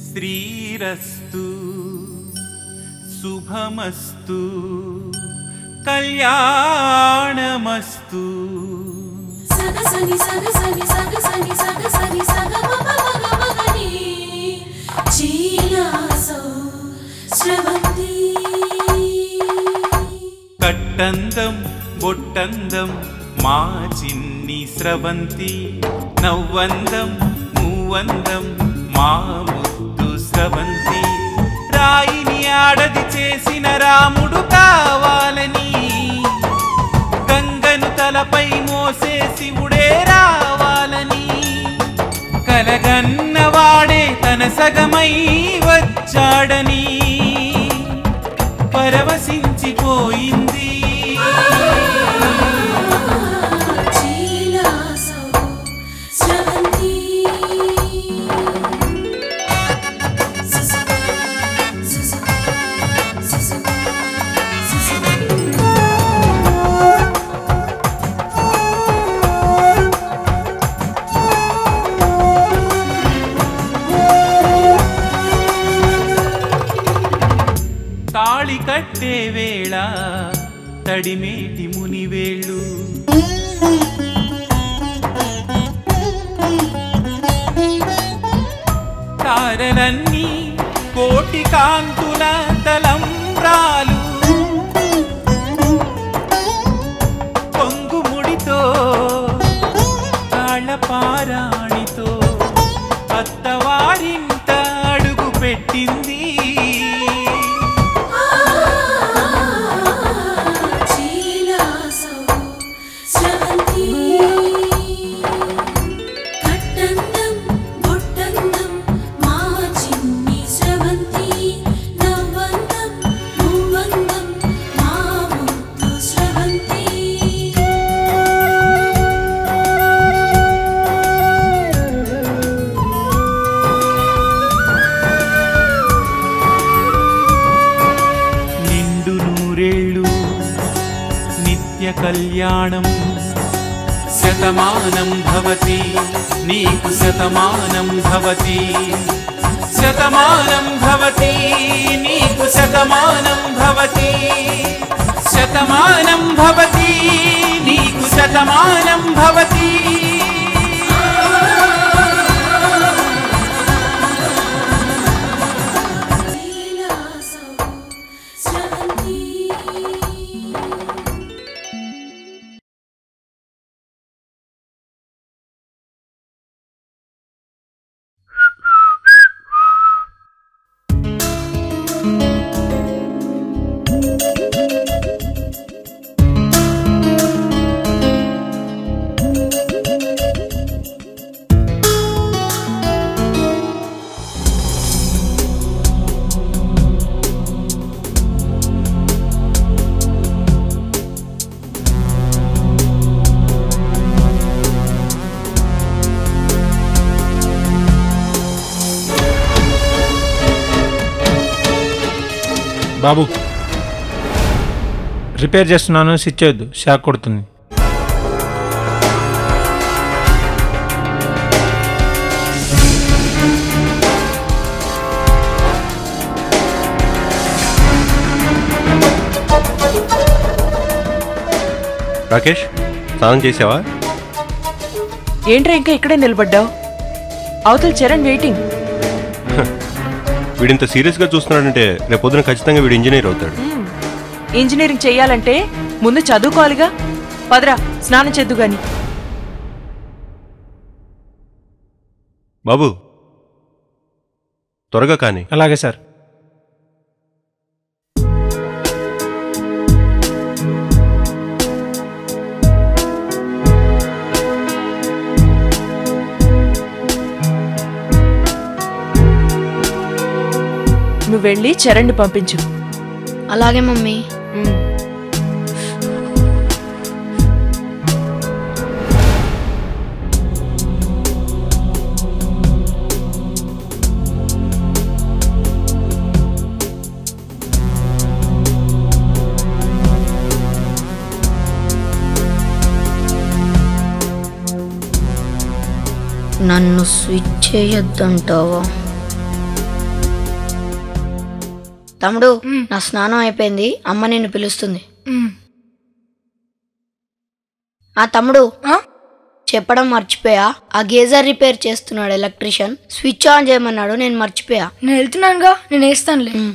శ్రీరస్తు శుభమస్తు కళ్యాణమస్తు సగసని సగసని సగసని సగసని సగమపమగమగని చీలాసౌ స్రవంతి కట్టందం బొట్టందం మా చిన్ని స్రవంతి నవ్వందం మూవందం మా ముద్దు స్రవంతి రాయిని ఆడది చేసిన రాముడు కావాలని గంగను తలపై మోసే శివుడే రావాలని కలగన్నవాడే తన సగమై వచ్చాడని పరవశించిపోయింది చీలాసౌ స్రవంతి సుసు సుసు సుసు సుసు తాళి కట్టే వేళ తడిమేటి మునివేళ్ళు తారలన్నీ కోటి కాంతుల తలంబ్రాలు పొంగుముడితో తాళపారాణితో అత్తవారింట అడుగు పెట్టింది చీలాసౌ స్రవంతి కట్టందం బొట్టందం మా చిన్ని స్రవంతి నవ్వందం మూవందం మా ముద్దు స్రవంతి నిండు నూరేళ్ళు నిత్య కళ్యాణం శతమానం భవతి నీకు శతమానం భవతి శతమానం భవతి నీకు శతమానం భవతి శతమానం భవతి నీకు శతమానం భవతి చీలాసౌ స్రవంతి బాబు రిపేర్ చేస్తున్నాను స్విచ్ చేయొద్దు షాక్ కొడుతుంది రాకేష్ స్నానం చేసావా ఏంట్రా ఇంకా ఇక్కడే నిలబడ్డావు అవతల చరణ్ వెయిటింగ్ వీడింత సీరియస్గా చూస్తున్నాడంటే రేపు పొద్దున ఖచ్చితంగా వీడు ఇంజనీర్ అవుతాడు ఇంజనీరింగ్ చెయ్యాలంటే ముందు చదువుకోవాలిగా పదరా స్నానం చేద్దు గాని బాబు త్వరగా కానీ అలాగే సార్ నువ్వు వెళ్ళి చరణ్ని పంపించు అలాగే మమ్మీ ఉమ్. నన్ను స్విచ్ చేయొద్దంటావా తమ్ముడు నా స్నానం అయిపోయింది అమ్మ నిన్ను పిలుస్తుంది మ్. ఆ తమ్ముడు ఆ? చెప్పడం మర్చిపోయా ఆ గేజర్ రిపేర్ చేస్తున్నాడు ఎలక్ట్రీషియన్ స్విచ్ ఆన్ చేయమన్నాడు నేను మర్చిపోయా నేను వెళ్తున్నానుగా నేను వేస్తానులే మ్.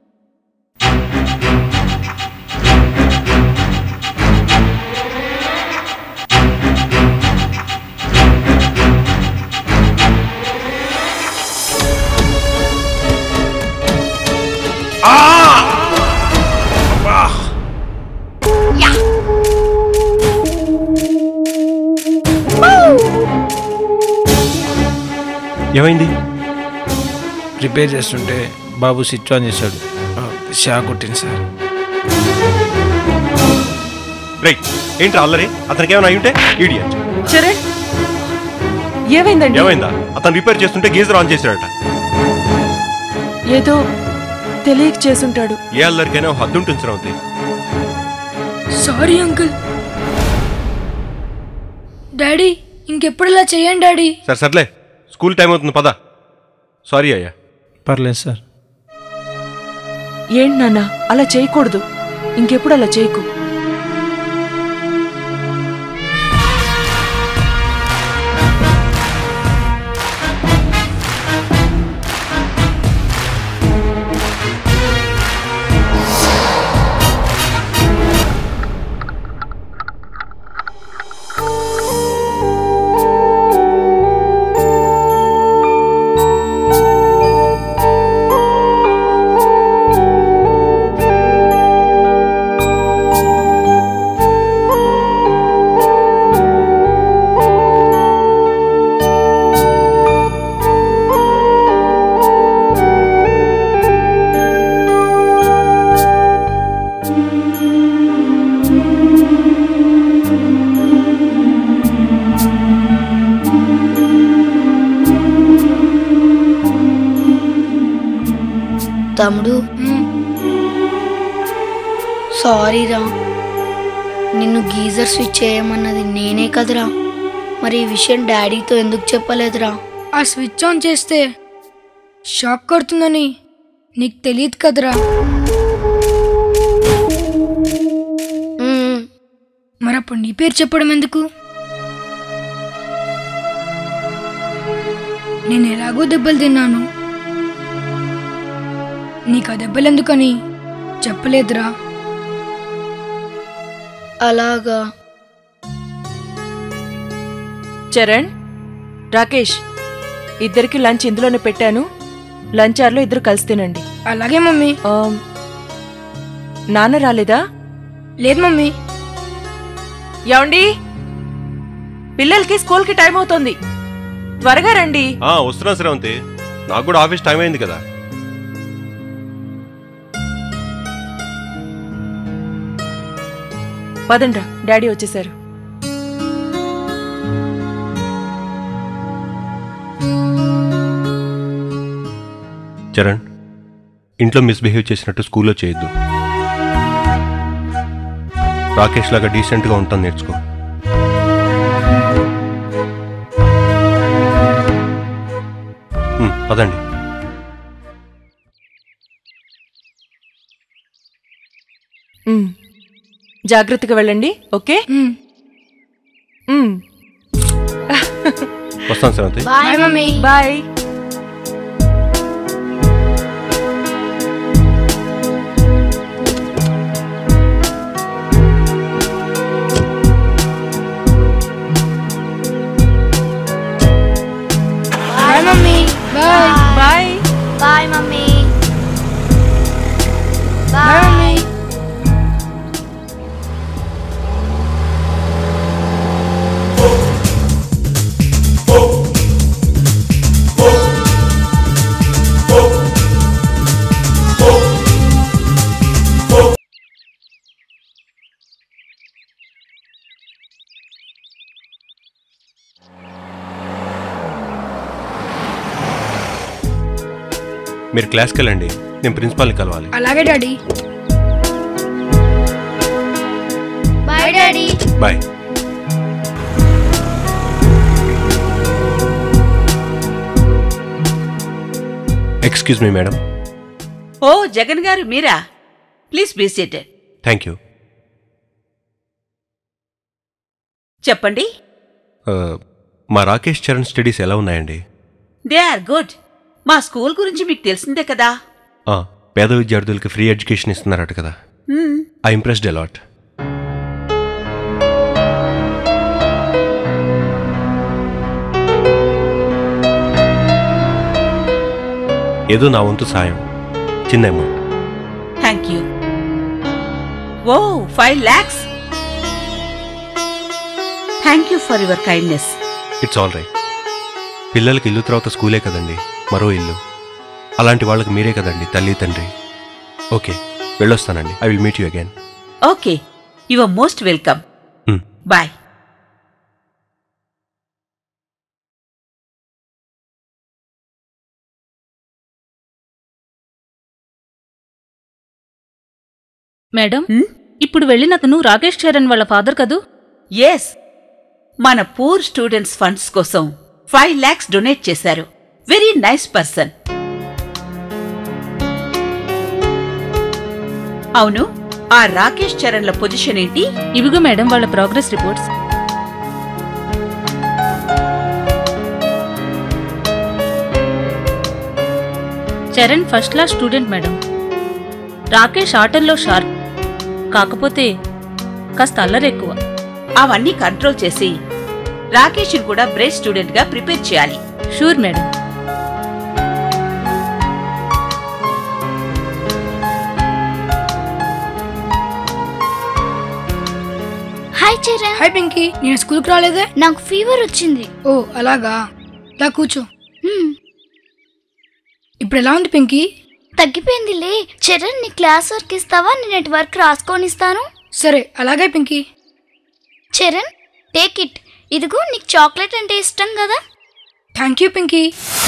ఏమైంది రిపేర్ చేస్తుంటే బాబు స్విచ్ ఆన్ చేశాడు ఆ, షాక్ కొట్టింది సార్ రైట్ ఏంటి అల్లరి అతనికి ఏమైనా అయ్యుంటే ఈడియట్ చరణ్ ఏమైందండి ఏమైందా అతను రిపేర్ చేస్తుంటే గీజర్ ఆన్ చేశాడట ఏదో తెలియక చేసుంటాడు ఏ అల్లరికైనా ఒక హద్దు ఉంటుంది శ్రవంతి సారీ అంకుల్ డాడీ ఇంకెప్పుడు ఇలా చేయండి డాడీ సరే సర్లే స్కూల్ టైం అవుతుంది పద సారీ అయ్యా పర్లేదు సార్ ఏంటి నాన్న అలా చేయకూడదు ఇంకెప్పుడు అలా చేయకు తమ్ముడు సారీరా నిన్ను గీజర్ స్విచ్ చేయమన్నది నేనే కదరా మరి ఈ విషయం డాడీతో ఎందుకు చెప్పలేదురా ఆ స్విచ్ ఆన్ చేస్తే షాక్ కొడుతుందని నీకు తెలియదు కదరా మ్మ్. మరి అప్పుడు నీ పేరు చెప్పడం ఎందుకు నేను ఎలాగో దెబ్బలు తిన్నాను నీకు ఆ దెబ్బలు ఎందుకని చెప్పలేదురా అలాగా చరణ్ రాకేష్ ఇద్దరికి లంచ్ ఇందులోనే పెట్టాను లంచ్ అవర్లో ఇద్దరు కలిసి తినండి అలాగే మమ్మీ ఆ, నాన్న రాలేదా లేదు మమ్మీ ఏమండి పిల్లలకి స్కూల్కి టైం అవుతోంది త్వరగా రండి ఆ, వస్తున్నా శ్రవంతి నాకు కూడా ఆఫీస్ టైం అయింది కదా పదండ్రా డాడీ వచ్చేసారు చరణ్ ఇంట్లో మిస్బిహేవ్ చేసినట్టు స్కూల్లో చేయొద్దు రాకేష్ లాగా డీసెంట్గా ఉంటాను నేర్చుకో ఉమ్, పదండి ఉమ్. జాగ్రత్తగా వెళ్ళండి ఓకే మ్, ఉమ్. వస్తాను Sravanthi bye mummy bye bye mummy bye bye bye mummy bye mummy మీరు క్లాస్కి వెళ్ళండి నేను ప్రిన్సిపాల్ని కలవాలి అలాగే daddy bye daddy bye excuse me madam oh Jagan garu మీరా please be seated thank you చెప్పండి మా రాకేష్ చరణ్ స్టడీస్ ఎలా ఉన్నాయండి దే ఆర్ గుడ్ మా స్కూల్ గురించి మీకు తెలిసిందే కదా ఆ, పేద విద్యార్థులకి ఫ్రీ ఎడ్యుకేషన్ ఇస్తున్నారట కదా హ్మ్, ఐ ఇంప్రెస్డ్ అలాట్ ఏదో నా వంతు సాయం చిన్న amount thank you oh five lakhs thank you for your kindness it's all right పిల్లలకి ఇల్లు తర్వాత స్కూలే కదండి మరో ఇల్లు అలాంటి వాళ్ళకి మీరే కదండి తల్లి తండ్రి ఓకే వెళ్ళొస్తానండి I will meet you again okay you are most welcome bye madam ఇప్పుడు వెళ్ళిన అతను రాకేష్ చరణ్ వాళ్ళ ఫాదర్ కదూ ఎస్ మన పూర్ స్టూడెంట్స్ ఫండ్స్ కోసం ఫైవ్ ల్యాక్స్ డొనేట్ చేశారు వెరీ నైస్ పర్సన్ అవును ఆ రాకేష్ చరణ్ల పొజిషన్ ఏంటి ఇవిగో మేడం వాళ్ళ progress reports Charan first class student madam Rakesh ఆటల్లో షార్ప్ కాకపోతే కాస్త అల్లరెక్కువ అవన్నీ కంట్రోల్ చేసి రాకేష్ కూడా బ్రేస్ స్టూడెంట్ గా ప్రిపేర్ చేయాలి sure madam hi Charan hi Pinky నేను స్కూల్కి రాలేదే నాకు ఫీవర్ వచ్చింది ఓ అలాగా దా కూర్చో హ్మ్, ఇప్పుడు ఎలా ఉంది పింకీ తగ్గిపోయిందిలే చరణ్ నీ క్లాస్ వర్క్ ఇస్తావా నేను నెట్ వర్క్ రాసుకొని ఇస్తాను సరే అలాగే పింకీ చరణ్ టేక్ ఇట్ ఇదిగో నీకు చాక్లెట్ అంటే ఇష్టం కదా థ్యాంక్ యూ పింకీ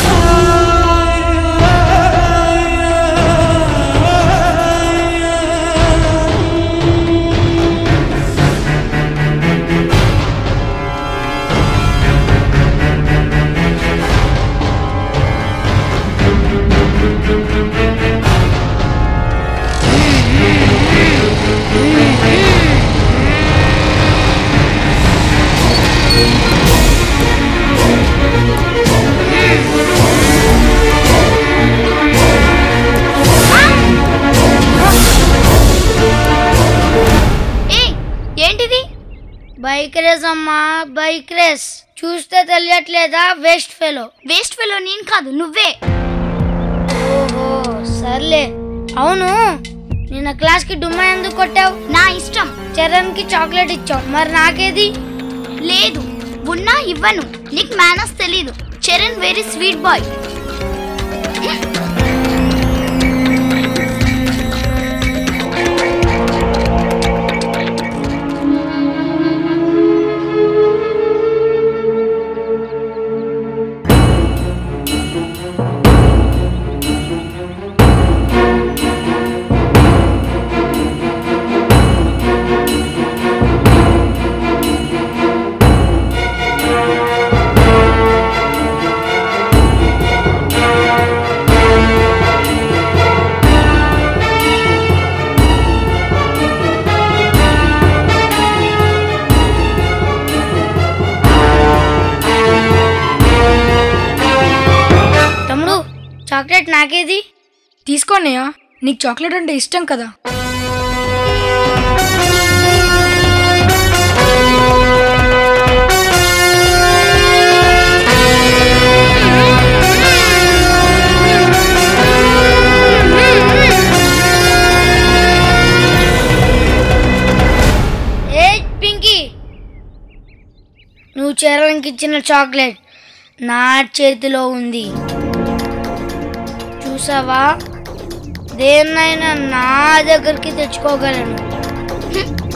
ఏ ఏంటిది బైక్ రేస్ అమ్మా బైక్ రేస్ చూస్తే తెలియట్లేదా వేస్ట్ ఫెలో వేస్ట్ ఫెలో నేను కాదు నువ్వే ఓహో సర్లే అవును నిన్న క్లాస్ కి డుమ్మా ఎందుకు కొట్టావు నా ఇష్టం చరణ్ కి చాక్లెట్ ఇచ్చావు మరి నాకేది లేదు ఉన్నా ఇవ్వను నీకు మేనస్ తెలీదు చరణ్ వెరీ స్వీట్ బాయ్ తమ్ముడు చాక్లెట్ నాకేది తీసుకోన్నయ్యా నీకు చాక్లెట్ అంటే ఇష్టం కదా ఏ పింకీ నువ్వు చరణ్కి ఇచ్చిన చాక్లెట్ నా చేతిలో ఉంది చూసావా దేన్నైనా నా దగ్గరికి తెచ్చుకోగలను హ్మ్.